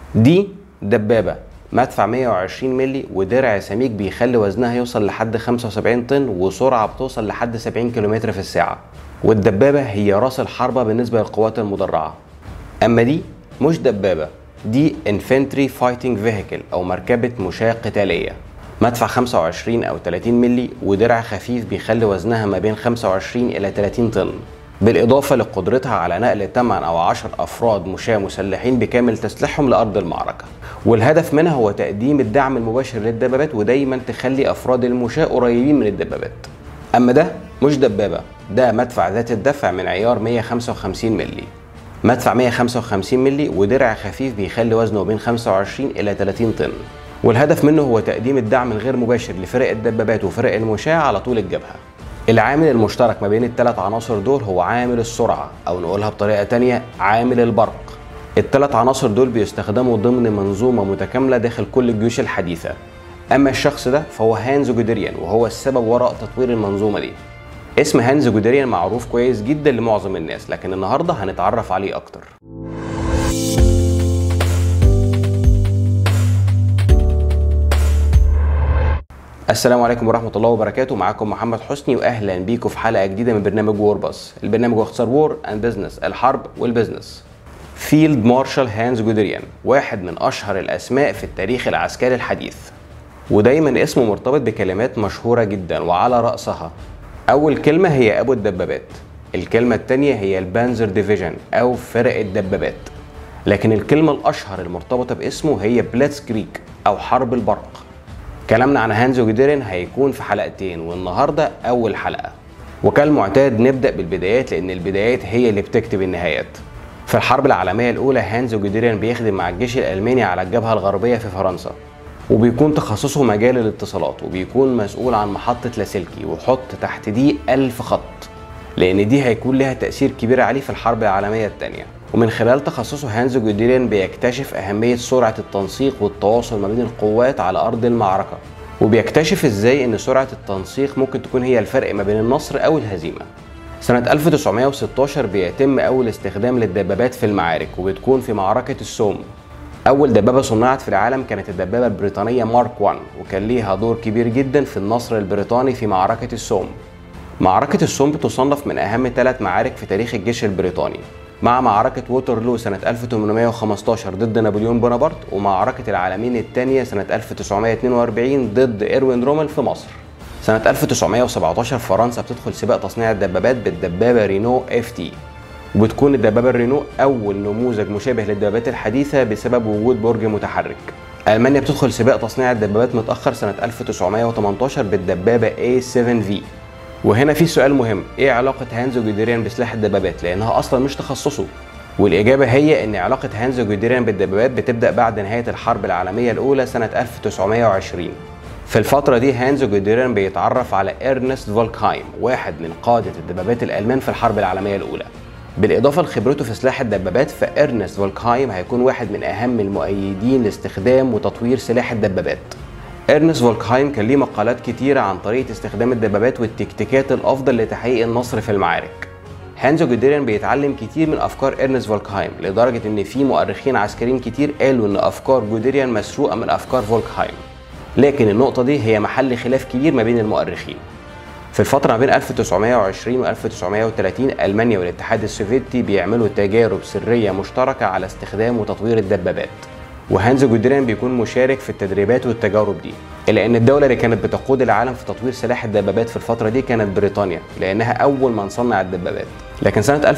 دي دبابة مدفع 120 مللي ودرع سميك بيخلي وزنها يوصل لحد 75 طن وسرعة بتوصل لحد 70 كم في الساعة والدبابة هي راس الحربة بالنسبة للقوات المدرعة أما دي مش دبابة دي انفنتري فايتنج فيهيكل أو مركبة مشاة قتالية مدفع 25 أو 30 مللي ودرع خفيف بيخلي وزنها ما بين 25 إلى 30 طن بالإضافة لقدرتها على نقل 8 أو 10 أفراد مشاة مسلحين بكامل تسليحهم لأرض المعركة والهدف منها هو تقديم الدعم المباشر للدبابات ودايما تخلي أفراد المشاة قريبين من الدبابات أما ده مش دبابة ده مدفع ذات الدفع من عيار 155 مللي مدفع 155 مللي ودرع خفيف بيخلي وزنه بين 25 إلى 30 طن والهدف منه هو تقديم الدعم الغير مباشر لفرق الدبابات وفرق المشاة على طول الجبهة العامل المشترك ما بين الثلاث عناصر دول هو عامل السرعة أو نقولها بطريقة تانية عامل البرق الثلاث عناصر دول بيستخدموا ضمن منظومة متكاملة داخل كل الجيوش الحديثة أما الشخص ده فهو هانز جودريان وهو السبب وراء تطوير المنظومة دي اسم هانز جودريان معروف كويس جدا لمعظم الناس لكن النهاردة هنتعرف عليه أكتر السلام عليكم ورحمة الله وبركاته معاكم محمد حسني وأهلا بيكم في حلقة جديدة من برنامج وور باص البرنامج باختصار وور أند بزنس الحرب والبزنس فيلد مارشال هانز جودريان واحد من أشهر الأسماء في التاريخ العسكري الحديث ودايما اسمه مرتبط بكلمات مشهورة جدا وعلى رأسها أول كلمة هي أبو الدبابات الكلمة التانية هي البانزر ديفيجن أو فرق الدبابات لكن الكلمة الأشهر المرتبطة باسمه هي بلاتس كريك أو حرب البرق كلامنا عن هانز جوديرين هيكون في حلقتين والنهارده أول حلقة وكالمعتاد نبدأ بالبدايات لأن البدايات هي اللي بتكتب النهايات في الحرب العالمية الأولى هانز جوديرين بيخدم مع الجيش الألماني على الجبهة الغربية في فرنسا وبيكون تخصصه مجال الاتصالات وبيكون مسؤول عن محطة لاسلكي وحط تحت دي ألف خط لأن دي هيكون لها تأثير كبير عليه في الحرب العالمية الثانية ومن خلال تخصصه هانز جوديرين بيكتشف أهمية سرعة التنسيق والتواصل ما بين القوات على أرض المعركة وبيكتشف ازاي ان سرعة التنسيق ممكن تكون هي الفرق ما بين النصر او الهزيمة سنة 1916 بيتم أول استخدام للدبابات في المعارك وبتكون في معركة السوم أول دبابة صنعت في العالم كانت الدبابة البريطانية مارك 1 وكان ليها دور كبير جدا في النصر البريطاني في معركة السوم معركة السوم بتصنف من أهم ثلاث معارك في تاريخ الجيش البريطاني مع معركة ووترلو سنة 1815 ضد نابليون بونابرت ومعركة العالمين الثانية سنة 1942 ضد إروين رومل في مصر سنة 1917 فرنسا بتدخل سباق تصنيع الدبابات بالدبابة رينو اف تي وبتكون الدبابة الرينو أول نموذج مشابه للدبابات الحديثة بسبب وجود برج متحرك ألمانيا بتدخل سباق تصنيع الدبابات متأخر سنة 1918 بالدبابة A7V وهنا في سؤال مهم ايه علاقة هانز جوديريان بسلاح الدبابات لأنها أصلا مش تخصصه والإجابة هي إن علاقة هانز جوديريان بالدبابات بتبدأ بعد نهاية الحرب العالمية الأولى سنة 1920 في الفترة دي هانز جوديرن بيتعرف على إرنست فولكهايم واحد من قادة الدبابات الألمان في الحرب العالمية الأولى بالإضافة لخبرته في سلاح الدبابات فإرنست فولكهايم هيكون واحد من أهم المؤيدين لاستخدام وتطوير سلاح الدبابات إرنست فولكهايم كان ليه مقالات كتيرة عن طريقة استخدام الدبابات والتكتيكات الأفضل لتحقيق النصر في المعارك هانز جوديريان بيتعلم كتير من افكار ارنست فولكهايم لدرجه ان في مؤرخين عسكريين كتير قالوا ان افكار جوديريان مسروقه من افكار فولكهايم لكن النقطة دي هي محل خلاف كبير ما بين المؤرخين. في الفترة ما بين 1920 و 1930 ألمانيا والاتحاد السوفيتي بيعملوا تجارب سرية مشتركة على استخدام وتطوير الدبابات. وهانز جودريان بيكون مشارك في التدريبات والتجارب دي إلا أن الدولة اللي كانت بتقود العالم في تطوير سلاح الدبابات في الفترة دي كانت بريطانيا لأنها أول من صنع الدبابات لكن سنة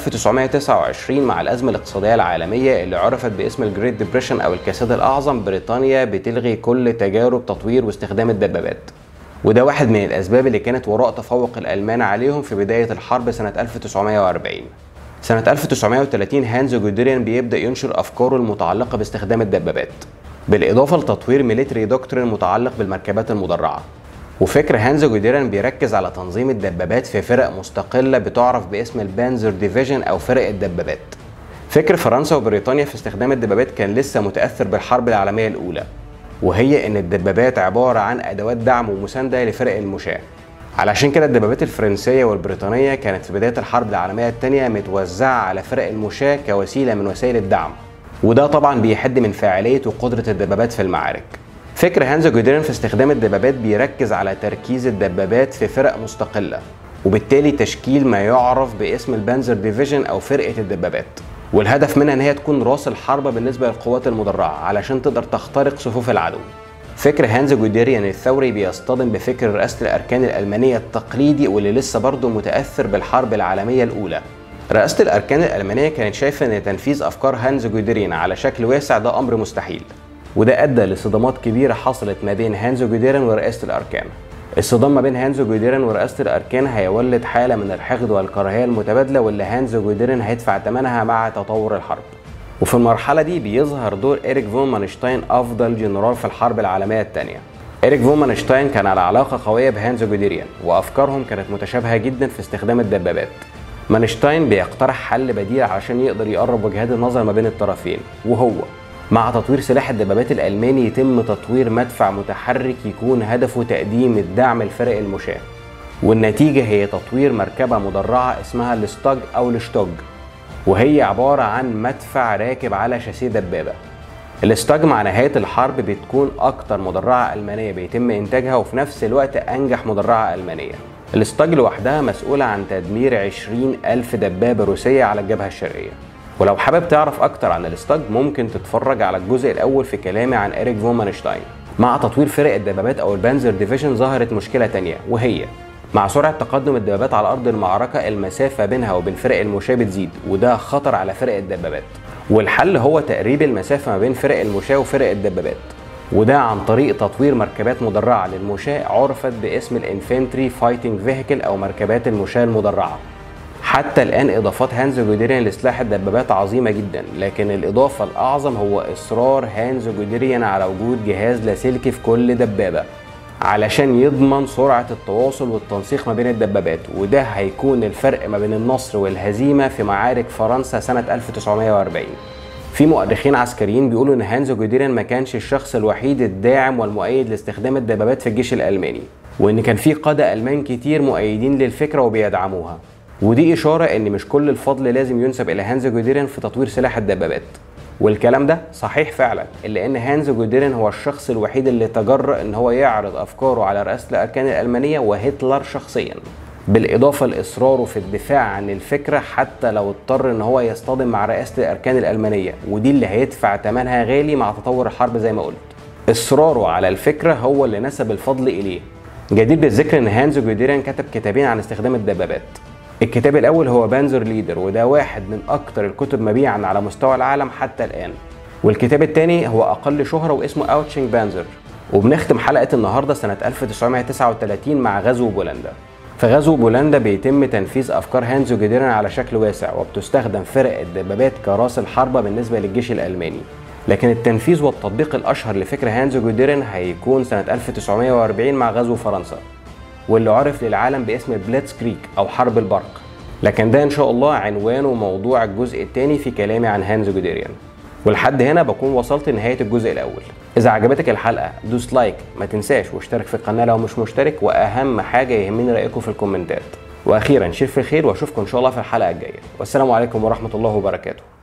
1929 مع الأزمة الاقتصادية العالمية اللي عرفت باسم الجريت ديبريشن أو الكساد الأعظم بريطانيا بتلغي كل تجارب تطوير واستخدام الدبابات وده واحد من الأسباب اللي كانت وراء تفوق الألمان عليهم في بداية الحرب سنة 1940 سنة 1930 هانز جودريان بيبدأ ينشر أفكاره المتعلقة باستخدام الدبابات بالإضافة لتطوير ميليتري دوكترين متعلق بالمركبات المدرعة وفكر هانز جوديران بيركز على تنظيم الدبابات في فرق مستقلة بتعرف باسم البانزر ديفيجن أو فرق الدبابات فكر فرنسا وبريطانيا في استخدام الدبابات كان لسه متأثر بالحرب العالمية الأولى وهي إن الدبابات عبارة عن أدوات دعم ومساندة لفرق المشاة علشان كده الدبابات الفرنسية والبريطانية كانت في بداية الحرب العالمية الثانية متوزعة على فرق المشاة كوسيلة من وسائل الدعم وده طبعا بيحد من فاعلية وقدرة الدبابات في المعارك فكر هانز جوديرن في استخدام الدبابات بيركز على تركيز الدبابات في فرق مستقلة وبالتالي تشكيل ما يعرف باسم البانزر ديفيجن او فرقة الدبابات والهدف منها ان هي تكون راس الحربة بالنسبة للقوات المدرعة علشان تقدر تخترق صفوف العدو فكر هانز جوديريان الثوري بيصطدم بفكر رئاسة الأركان الألمانية التقليدي واللي لسه برضه متأثر بالحرب العالمية الأولى رئاسة الأركان الألمانية كانت شايفة أن تنفيذ أفكار هانز جوديرين على شكل واسع ده أمر مستحيل وده أدى لصدامات كبيرة حصلت ما بين هانز جوديرين ورئاسة الأركان الصدام ما بين هانز جوديرن ورئاسة الأركان هيولد حالة من الحقد والكراهية المتبادلة واللي هانز جوديرن هيدفع ثمنها مع تطور الحرب وفي المرحلة دي بيظهر دور إيريك فون مانشتاين أفضل جنرال في الحرب العالمية الثانية إيريك فون مانشتاين كان على علاقة قوية بهانز جوديريان وأفكارهم كانت متشابهة جدا في استخدام الدبابات مانشتاين بيقترح حل بديل عشان يقدر يقرب وجهات النظر ما بين الطرفين وهو مع تطوير سلاح الدبابات الألماني يتم تطوير مدفع متحرك يكون هدفه تقديم الدعم لفرق المشاة والنتيجة هي تطوير مركبة مدرعة اسمها الستاج أو الشتوج وهي عبارة عن مدفع راكب على شاسيه دبابة الستاج مع نهاية الحرب بتكون أكتر مدرعة ألمانية بيتم إنتاجها وفي نفس الوقت أنجح مدرعة ألمانية الستاج لوحدها مسؤولة عن تدمير 20 ألف دبابة روسية على الجبهة الشرقية ولو حابب تعرف أكتر عن الستاج ممكن تتفرج على الجزء الأول في كلامي عن إريك فون مانشتاين مع تطوير فرق الدبابات أو البانزر ديفيجن ظهرت مشكلة تانية وهي مع سرعة تقدم الدبابات على أرض المعركة المسافة بينها وبين فرق المشاة بتزيد وده خطر على فرق الدبابات والحل هو تقريب المسافة ما بين فرق المشاة وفرق الدبابات وده عن طريق تطوير مركبات مدرعة للمشاة عرفت باسم الانفنتري فايتنج فيهيكل أو مركبات المشاة المدرعة حتى الآن إضافات هانز جوديريان لسلاح الدبابات عظيمة جدا لكن الإضافة الأعظم هو إصرار هانز جوديريان على وجود جهاز لاسلكي في كل دبابة علشان يضمن سرعة التواصل والتنسيق ما بين الدبابات وده هيكون الفرق ما بين النصر والهزيمة في معارك فرنسا سنة 1940 في مؤرخين عسكريين بيقولوا ان هانز جوديريان ما كانش الشخص الوحيد الداعم والمؤيد لاستخدام الدبابات في الجيش الالماني وان كان في قاده المان كتير مؤيدين للفكره وبيدعموها ودي اشاره ان مش كل الفضل لازم ينسب الى هانز جوديريان في تطوير سلاح الدبابات والكلام ده صحيح فعلا الا ان هانز جوديرن هو الشخص الوحيد اللي تجرأ ان هو يعرض افكاره على رئاسه الاركان الالمانيه وهتلر شخصيا بالاضافه لاصراره في الدفاع عن الفكره حتى لو اضطر ان هو يصطدم مع رئاسه الاركان الالمانيه ودي اللي هيدفع ثمنها غالي مع تطور الحرب زي ما قلت اصراره على الفكره هو اللي نسب الفضل اليه جدير بالذكر ان هانز جوديرن كتب كتابين عن استخدام الدبابات الكتاب الاول هو بانزر ليدر وده واحد من اكتر الكتب مبيعا على مستوى العالم حتى الان والكتاب الثاني هو اقل شهره واسمه اوتشنج بانزر وبنختم حلقه النهارده سنه 1939 مع غزو بولندا في غزو بولندا بيتم تنفيذ افكار هانزو جديرن على شكل واسع وبتستخدم فرق الدبابات كراس الحربه بالنسبه للجيش الالماني لكن التنفيذ والتطبيق الاشهر لفكر هانزو جوديرن هيكون سنه 1940 مع غزو فرنسا واللي عرف للعالم باسم بليتس كريك او حرب البرق لكن ده ان شاء الله عنوان وموضوع الجزء الثاني في كلامي عن هانز جوديريان ولحد هنا بكون وصلت لنهايه الجزء الاول اذا عجبتك الحلقه دوس لايك ما تنساش واشترك في القناه لو مش مشترك واهم حاجه يهمني رايكم في الكومنتات واخيرا شير في الخير واشوفكم ان شاء الله في الحلقه الجايه والسلام عليكم ورحمه الله وبركاته